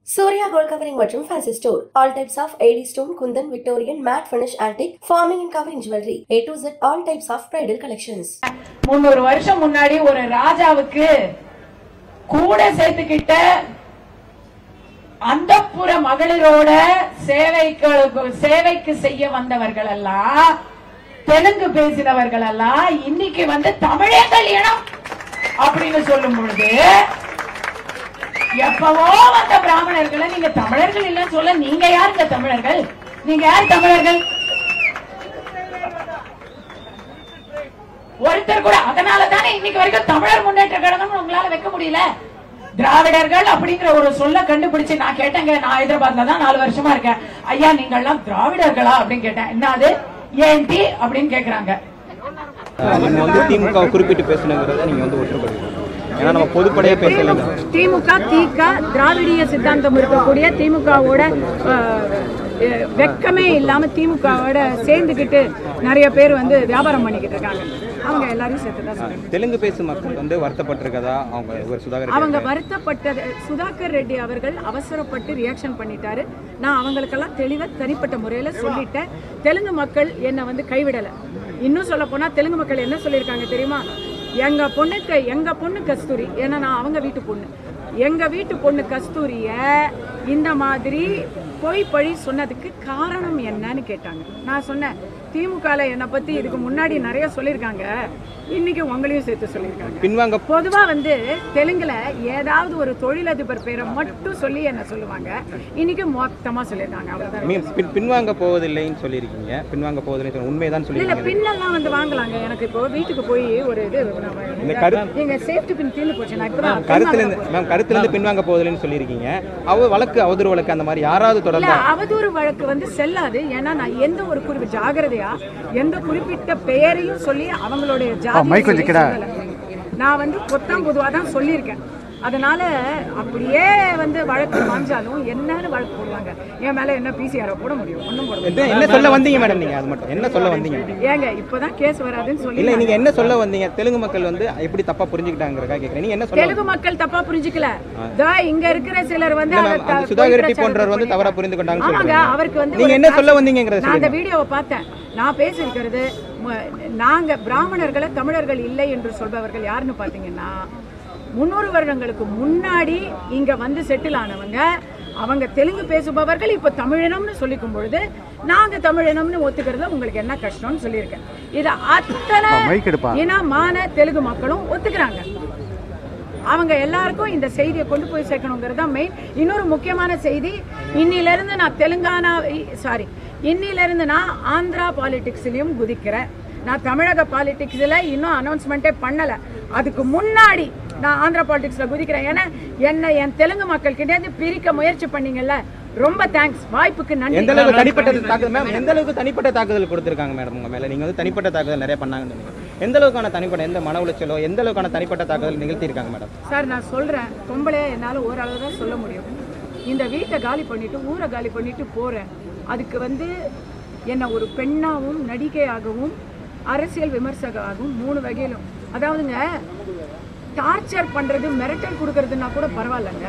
Surya gold covering மற்றும் fancy store all types of AD stone kundan Victorian matte finish antique forming and covering jewellery A to Z all types of bridal collections முன்னூறு வருஷம் முன்னாடி ஒரு ராஜாவுக்கு கூட சேர்த்துக்கிட்ட அந்தப்புற மகளிரோட சேவைக்கு சேவைக்கு செய்ய வந்தவர்கள் எல்லாம் தெலுங்கு பேசினவர்கள் எல்லாம் இன்னைக்கு வந்து தமிழே கல்யாணம் அப்படின்னு சொல்லும் பொழுது எப்பவோ வந்த பிராமணர்களை நீங்க தமிழர்கள் இல்லைன்னு சொல்ல நீங்க யாருங்க தமிழர்கள் நீங்க யார் தமிழர்கள் ஒருத்தர் கூட அதனால தானே இன்னைக்கு வரைக்கும் தமிழர் முன்னேற்ற கழகம் உங்களால வைக்க முடியல திராவிடர்கள் அப்படிங்கிற ஒரு சொல்ல கண்டுபிடிச்சு நான் கேட்டேங்க நான் ஹைதராபாத்ல தான் நாலு வருஷமா இருக்கேன் ஐயா நீங்க எல்லாம் திராவிடர்களா அப்படின்னு கேட்டேன் என்ன அது ஏன்டி அப்படின்னு கேக்குறாங்க நீங்க வந்து திமுக குறிப்பிட்டு பேசணுங்கிறத நீங்க வந்து ஒற்றுப்படுவீங்க ஏன்னா நம்ம பொதுப்படையா பேசலைங்க திமுக திக திராவிடிய சித்தாந்தம் இருக்கக்கூடிய திமுகவோட அஹ், வெக்கமே இல்லாம திமுகவோட சேர்ந்துக்கிட்டு நிறைய பேர் வந்து வியாபாரம் பண்ணிக்கிட்டு இருக்காங்க அவங்க எல்லாரையும் சேர்த்து தான் சொல்றேன். தெலுங்கு பேசும் மக்கள் வந்து வருத்தப்பட்டிருக்கதா அவங்க ஒரு சுதாகர் அவங்க வருத்தப்பட்டது சுதாகர் ரெட்டி அவர்கள் அவசரப்பட்டு ரியாக்ஷன் பண்ணிட்டாரு நான் அவங்களுக்கெல்லாம் தெளிவா தனிப்பட்ட முறையில சொல்லிட்டேன் தெலுங்கு மக்கள் என்னை வந்து கைவிடல இன்னும் சொல்ல போனா தெலுங்கு மக்கள் என்ன சொல்லியிருக்காங்க தெரியுமா எங்க பொண்ணுக்கு எங்க பொண்ணு கஸ்தூரி ஏன்னா நான் அவங்க வீட்டு பொண்ணு எங்க வீட்டு பொண்ணு கஸ்தூரிய இந்த மாதிரி பொய் பழி சொன்னதுக்கு காரணம் என்னன்னு கேட்டாங்க நான் சொன்னேன் திமுகல என்னை பத்தி இதுக்கு முன்னாடி நிறைய சொல்லியிருக்காங்க இன்னைக்கு உங்களையும் சேர்த்து சொல்லியிருக்காங்க பின்வாங்க பொதுவா வந்து தெலுங்குல ஏதாவது ஒரு தொழிலதிபர் பேரை மட்டும் சொல்லி என்ன சொல்லுவாங்க இன்னைக்கு மொத்தமா சொல்லியிருக்காங்க அவ்வளவுதான் மீ- பின்- பின்வாங்க போவதில்லைன்னு சொல்லியிருக்கீங்க பின்வாங்க போவதில்லை சொல்லி- உண்மைதான் இல்ல சொல்லியிருக்கீங்க பின்னெல்லாம் வந்து வாங்கலாங்க எனக்கு இப்போ வீட்டுக்கு போய் ஒரு இது நான் இந்த கருத்து எங்க சேஃப்டி பின் தீர்ந்து போச்சு நான் இப்பதான் கருத்துல இருந்து மேம் கருத்துல இருந்து பின்வாங்க போவதில்லைன்னு சொல்லியிருக்கீங்க அவ வழக்கு அவதூறு வழக்கு அந்த மாதிரி யாராவது இல்ல தொடர்ந்தா அவதூறு வழக்கு வந்து செல்லாது ஏன்னா நான் எந்த ஒரு குறிப்பு ஜாகிரதையா எந்த குறிப்பிட்ட பெயரையும் சொல்லி அவங்களுடைய ஜாதி நான் வந்து பொத்தாம் பொதுவா தான் சொல்லியிருக்கேன் அதனால அப்படியே வந்து வழக்கு வாஞ்சாலும் என்னன்னு வழக்கு போடுவாங்க என் மேல என்ன பிசிஆர் போட முடியும் ஒண்ணும் போட முடியும் என்ன- என்ன சொல்ல வந்தீங்க மேடம் நீங்க அது மட்டும் என்ன சொல்ல வந்தீங்க ஏங்க இப்பதான் கேஸ் வராதுன்னு சொல்லி இல்ல நீங்க என்ன சொல்ல வந்தீங்க தெலுங்கு மக்கள் வந்து எப்படி தப்பா புரிஞ்சுக்கிட்டாங்கிறக்கா கேக்குறேன் நீங்க என்ன சொல்ல தெலுங்கு மக்கள் தப்பா புரிஞ்சுக்கல தா இங்க இருக்கிற சிலர் வந்து இல்ல அதை மேம், த- அந்த சுதாகர் ரெட்டி பொய் போன்றவர் வந்து பிரச்சாரம் தவறா புரிந்து கொண்டாங்கன்னு ஆமாங்க சொல்றீங்க. அவருக்கு வந்து நீங்க ஒரு என்ன சொல்ல class- வந்தீங்கங்கிறத நான் அந்த சொல்லுங்க. வீடியோவை பார்த்தேன் நான் பேசியிருக்கிறது ம- நாங்க பிராமணர்களை தமிழர்கள் இல்லை என்று சொல்பவர்கள் யாருன்னு பாத்தீங்கன்னா முன்னூறு வருடங்களுக்கு முன்னாடி இங்க வந்து செட்டில் ஆனவங்க அவங்க தெலுங்கு பேசுபவர்கள் இப்ப தமிழினம்னு சொல்லிக்கும் பொழுது நாங்க தமிழினம்னு ஒத்துக்கிறது உங்களுக்கு என்ன கஷ்டம்னு சொல்லியிருக்கேன் இத அத்தனை இனமான தெலுங்கு மக்களும் ஒத்துக்கிறாங்க அவங்க எல்லாருக்கும் இந்த செய்தியை கொண்டு போய் சேர்க்கணுங்கிறது தான் மெயின் இன்னொரு முக்கியமான செய்தி இன்னில இருந்து நான் தெலுங்கானா சாரி இன்னில இருந்து நான் ஆந்திரா பாலிடிக்ஸ்லயும் குதிக்கிறேன் நான் தமிழக பாலிடிக்ஸ்ல இன்னும் அனௌன்ஸ்மெண்ட்டே பண்ணல அதுக்கு முன்னாடி நான் ஆந்திரா பாலிடிக்ஸ்ல குதிக்கிறேன் ஏன்னா என்ன என் தெலுங்கு மக்கள் கிட்டே பிரிக்க முயற்சி பண்ணீங்கல்ல ரொம்ப தேங்க்ஸ் வாய்ப்புக்கு எந்த நன்றி அளவுக்கு தனிப்பட்ட தாக்குதல் மேம் எந்த அளவுக்கு தனிப்பட்ட தாக்குதல் கொடுத்திருக்காங்க மேடம் உங்க மேல நீங்க வந்து தனிப்பட்ட தாக்குதல் நிறைய பண்ணாங்கன்னு நினைக்கிறேன். எந்த அளவுக்கான தனிப்பட்ட எந்த மன உளைச்சலோ எந்த அளவுக்கான தனிப்பட்ட தாக்குதல் நிகழ்த்தியிருக்காங்க மேடம் சார் நான் சொல்றேன் பொம்பளையா என்னால ஓரளவு தான் சொல்ல முடியும் இந்த வீட்டை காலி பண்ணிட்டு ஊரை காலி பண்ணிட்டு போறேன் அதுக்கு வந்து என்னை ஒரு பெண்ணாகவும் நடிகையாகவும் அரசியல் விமர்சகராகவும் மூணு வகையிலும் அதாவதுங்க டார்ச்சர் பண்றது மிரட்டல் கொடுக்கறதுன்னா கூட பரவாயில்லைங்க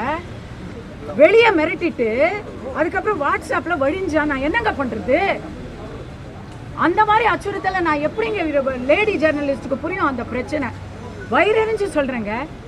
வெளியே மிரட்டிட்டு அதுக்கப்புறம் வாட்ஸ்அப்ல வழிஞ்சா நான் என்னங்க பண்றது அந்த மாதிரி அச்சுறுத்தலை நான் எப்படிங்க லேடி ஜெர்னலிஸ்டுக்கு புரியும் அந்த பிரச்சனை வயிறறிஞ்சு சொல்றேங்க